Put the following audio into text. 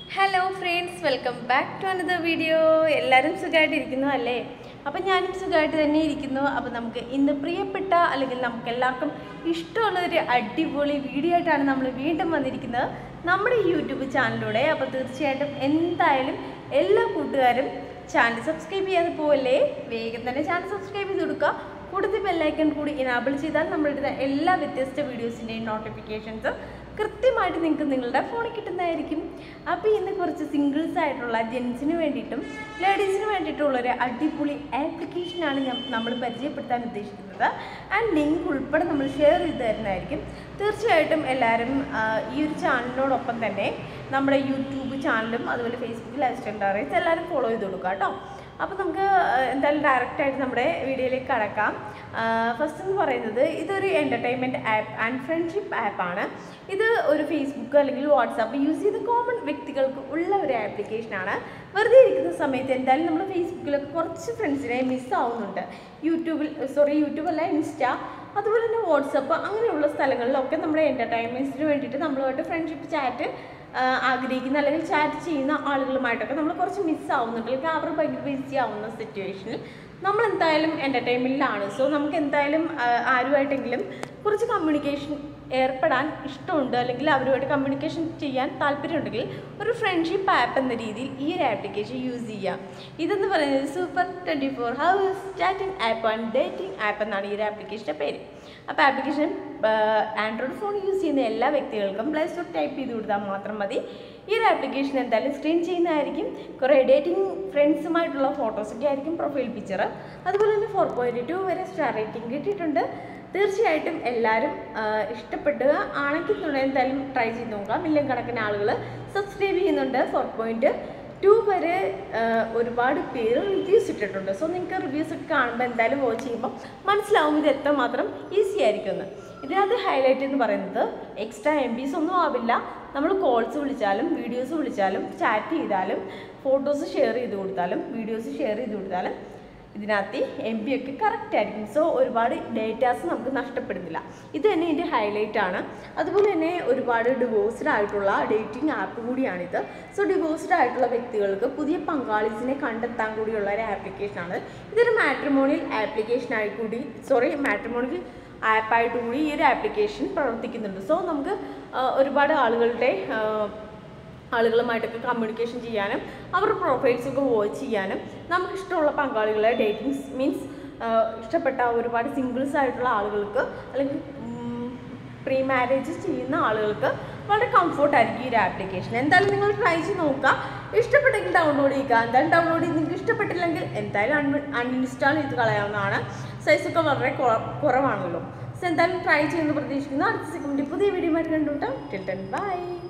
hello friends welcome back to another video എല്ലാവരും സുഖമായിട്ടിരിക്കുന്നു അല്ലേ അപ്പം ഞാനും സുഖമായിട്ട് തന്നെ ഇരിക്കുന്നു അപ്പം നമുക്ക് ഇന്ന് പ്രിയപ്പെട്ട അല്ലെങ്കിൽ നമുക്ക് എല്ലാവർക്കും ഇഷ്ടമുള്ള ഒരു അടിപൊളി വീഡിയോ ആയിട്ടാണ് നമ്മൾ വീണ്ടും വന്നിരിക്കുന്നത് നമ്മുടെ യൂട്യൂബ് ചാനലിലൂടെ അപ്പോൾ തീർച്ചയായിട്ടും എന്തായാലും എല്ലാ കൂട്ടുകാരും ചാനൽ സബ്സ്ക്രൈബ് ചെയ്യാതെ പോവല്ലേ വേഗം തന്നെ ചാനൽ സബ്സ്ക്രൈബ് ചെയ്ത് കൊടുക്കുക കൂടുതൽ ബെല്ലൈക്കൺ കൂടി ഇനാബിൾ ചെയ്താൽ നമ്മളിടുന്ന എല്ലാ വ്യത്യസ്ത വീഡിയോസിൻ്റെയും നോട്ടിഫിക്കേഷൻസ് കൃത്യമായിട്ട് നിങ്ങൾക്ക് നിങ്ങളുടെ ഫോണിൽ കിട്ടുന്നതായിരിക്കും അപ്പോൾ ഇന്ന് കുറച്ച് സിംഗിൾസ് ആയിട്ടുള്ള ജെൻസിന് വേണ്ടിയിട്ടും ലേഡീസിന് വേണ്ടിയിട്ടുള്ള ഒരു അടിപൊളി ആപ്ലിക്കേഷനാണ് ഞാൻ നമ്മൾ പരിചയപ്പെടുത്താൻ ഉദ്ദേശിക്കുന്നത് ആൻഡ് ലിങ്ക് ഉൾപ്പെടെ നമ്മൾ ഷെയർ ചെയ്ത് തരുന്നതായിരിക്കും തീർച്ചയായിട്ടും എല്ലാവരും ആ, ഈ ഒരു ചാനലിനോടൊപ്പം തന്നെ നമ്മുടെ യൂട്യൂബ് ചാനലും അതുപോലെ ഫേസ്ബുക്ക് ലൈഫ് സ്റ്റൈൽ ഡയറീസ് എല്ലാവരും ഫോളോ ചെയ്ത് കൊടുക്കുക കേട്ടോ അപ്പോൾ നമുക്ക് ആ, എന്തായാലും ഡയറക്റ്റ് ആയിട്ട് നമ്മുടെ വീഡിയോയിലേക്ക് കടക്കാം ഫസ്റ്റ് എന്ന് പറയുന്നത് ഇതൊരു എൻ്റർടൈൻമെൻറ്റ് ആപ്പ് ആൻഡ് ഫ്രണ്ട്ഷിപ്പ് ആപ്പാണ് ഇത് ഒരു ഫേസ്ബുക്ക് അല്ലെങ്കിൽ വാട്സാപ്പ് യൂസ് ചെയ്ത് കോമൺ വ്യക്തികൾക്ക് ഉള്ള ഒരു ആപ്ലിക്കേഷനാണ് വെറുതെ ഇരിക്കുന്ന സമയത്ത് എന്തായാലും നമ്മൾ ഫേസ്ബുക്കിലൊക്കെ കുറച്ച് ഫ്രണ്ട്സിനെ മിസ് ആവുന്നുണ്ട് യൂട്യൂബിൽ സോറി യൂട്യൂബ് അല്ല ഇൻസ്റ്റ അതുപോലെ തന്നെ വാട്സപ്പ് അങ്ങനെയുള്ള സ്ഥലങ്ങളിലൊക്കെ നമ്മുടെ എൻ്റർടൈൻമെൻറ്റ്സിന് വേണ്ടിയിട്ട് നമ്മളുമായിട്ട് ഫ്രണ്ട്ഷിപ്പ് ചാറ്റ് ആഗ്രഹിക്കുന്ന അല്ലെങ്കിൽ ചാറ്റ് ചെയ്യുന്ന ആളുകളുമായിട്ടൊക്കെ നമ്മൾ കുറച്ച് മിസ് ആവുന്നുണ്ട് അല്ലെങ്കിൽ അവർ ഭയങ്കര ബിസി ആവുന്ന സിറ്റുവേഷനിൽ നമ്മൾ എന്തായാലും എൻ്റർടൈൻമെൻറ്റിലാണ് സോ നമുക്ക് എന്തായാലും ആ, ആരുമായിട്ടെങ്കിലും കുറച്ച് കമ്മ്യൂണിക്കേഷൻ ഏർപ്പെടാൻ ഇഷ്ടമുണ്ട് അല്ലെങ്കിൽ അവരുമായിട്ട് കമ്മ്യൂണിക്കേഷൻ ചെയ്യാൻ താല്പര്യമുണ്ടെങ്കിൽ ഒരു ഫ്രണ്ട്ഷിപ്പ് ആപ്പ് എന്ന രീതിയിൽ ഈ ഒരു ആപ്ലിക്കേഷൻ യൂസ് ചെയ്യാം ഇതെന്ന് പറയുന്നത് super twenty four hours chatting app and dating app എന്നാണ് ഈ ഒരു ആപ്ലിക്കേഷൻ്റെ പേര് അപ്പോൾ ആപ്ലിക്കേഷൻ ആൻഡ്രോയിഡ് ഫോൺ യൂസ് ചെയ്യുന്ന എല്ലാ വ്യക്തികൾക്കും പ്ലേ സ്റ്റോർ ടൈപ്പ് ചെയ്ത് കൊടുത്താൽ മാത്രം മതി ഈ ഒരു ആപ്ലിക്കേഷൻ എന്തായാലും സ്ക്രീൻ ചെയ്യുന്നതായിരിക്കും കുറേ ഡേറ്റിംഗ് ഫ്രണ്ട്സുമായിട്ടുള്ള ഫോട്ടോസൊക്കെ ആയിരിക്കും പ്രൊഫൈൽ പിക്ചർ അതുപോലെ തന്നെ ഫോർ പോയിൻറ്റ് ടു വരെ സ്റ്റാർ റേറ്റിംഗ് കിട്ടിയിട്ടുണ്ട് തീർച്ചയായിട്ടും എല്ലാവരും ആ, ഇഷ്ടപ്പെടുക ആണെങ്കിൽ തന്നെ എന്തായാലും ട്രൈ ചെയ്ത് നോക്കാം മില്യൺ കണക്കിന് ആളുകൾ സബ്സ്ക്രൈബ് ചെയ്യുന്നുണ്ട് ഫോർ പോയിൻറ്റ് ടു വരെ ആ, ഒരുപാട് പേര് റിവ്യൂസ് ഇട്ടിട്ടുണ്ട് സോ നിങ്ങൾക്ക് റിവ്യൂസ് ഒക്കെ കാണുമ്പോൾ എന്തായാലും വാച്ച് ചെയ്യുമ്പോൾ മനസ്സിലാവും ഇത് എത്രമാത്രം ഈസി ആയിരിക്കും എന്ന് ഇതിനകത്ത് ഹൈലൈറ്റ് എന്ന് പറയുന്നത് എക്സ്ട്രാ എം ബീസ് ഒന്നും ആവില്ല നമ്മൾ കോൾസ് വിളിച്ചാലും വീഡിയോസ് വിളിച്ചാലും ചാറ്റ് ചെയ്താലും ഫോട്ടോസ് ഷെയർ ചെയ്ത് കൊടുത്താലും വീഡിയോസ് ഷെയർ ചെയ്ത് കൊടുത്താലും ഇതിനകത്ത് എം ബി ഒക്കെ കറക്റ്റ് ആയിരിക്കും സോ ഒരുപാട് ഡേറ്റാസ് നമുക്ക് നഷ്ടപ്പെടുന്നില്ല ഇത് തന്നെ ഇതിൻ്റെ ഹൈലൈറ്റ് ആണ് അതുപോലെ തന്നെ ഒരുപാട് ഡിവോഴ്സ്ഡ് ആയിട്ടുള്ള ഡേറ്റിംഗ് ആപ്പ് കൂടിയാണിത് സോ ഡിവോഴ്സ്ഡ് ആയിട്ടുള്ള വ്യക്തികൾക്ക് പുതിയ പങ്കാളിസിനെ കണ്ടെത്താൻ കൂടിയുള്ള ഒരു ആപ്ലിക്കേഷനാണ് ഇതൊരു മാട്രിമോണിയൽ ആപ്ലിക്കേഷനായി കൂടി സോറി മാട്രിമോണിയൽ ആപ്പായിട്ട് കൂടി ഈ ഒരു ആപ്ലിക്കേഷൻ പ്രവർത്തിക്കുന്നുണ്ട് സോ നമുക്ക് ആ, ഒരുപാട് ആളുകളുടെ ആ, ആളുകളുമായിട്ടൊക്കെ കമ്മ്യൂണിക്കേഷൻ ചെയ്യാനും അവരുടെ പ്രൊഫൈൽസൊക്കെ വാച്ച് ചെയ്യാനും നമുക്ക് ഇഷ്ടമുള്ള പങ്കാളികളെ ഡേറ്റിംഗ് മീൻസ് ഇഷ്ടപ്പെട്ട ഒരുപാട് സിംഗിൾസ് ആയിട്ടുള്ള ആളുകൾക്ക് അല്ലെങ്കിൽ പ്രീ മാരേജ് ചെയ്യുന്ന ആളുകൾക്ക് വളരെ കംഫർട്ടായിരിക്കും ഈ ഒരു ആപ്ലിക്കേഷൻ എന്തായാലും നിങ്ങൾ ട്രൈ ചെയ്ത് നോക്കുക ഇഷ്ടപ്പെട്ടെങ്കിൽ ഡൗൺലോഡ് ചെയ്യുക എന്തായാലും ഡൗൺലോഡ് ചെയ്ത് നിങ്ങൾക്ക് ഇഷ്ടപ്പെട്ടില്ലെങ്കിൽ എന്തായാലും അൺഇൻസ്റ്റാൾ ചെയ്ത് കളയാവുന്നതാണ് സൈസൊക്കെ വളരെ കുറ- കുറവാണല്ലോ സോ എന്തായാലും ട്രൈ ചെയ്യുമെന്ന് പ്രതീക്ഷിക്കുന്നു അടുത്ത സെക്കൻഡിൽ പുതിയ വീഡിയോ ആയിട്ട് കണ്ടുവിട്ടാം ടിൽ ടെൻ ബൈ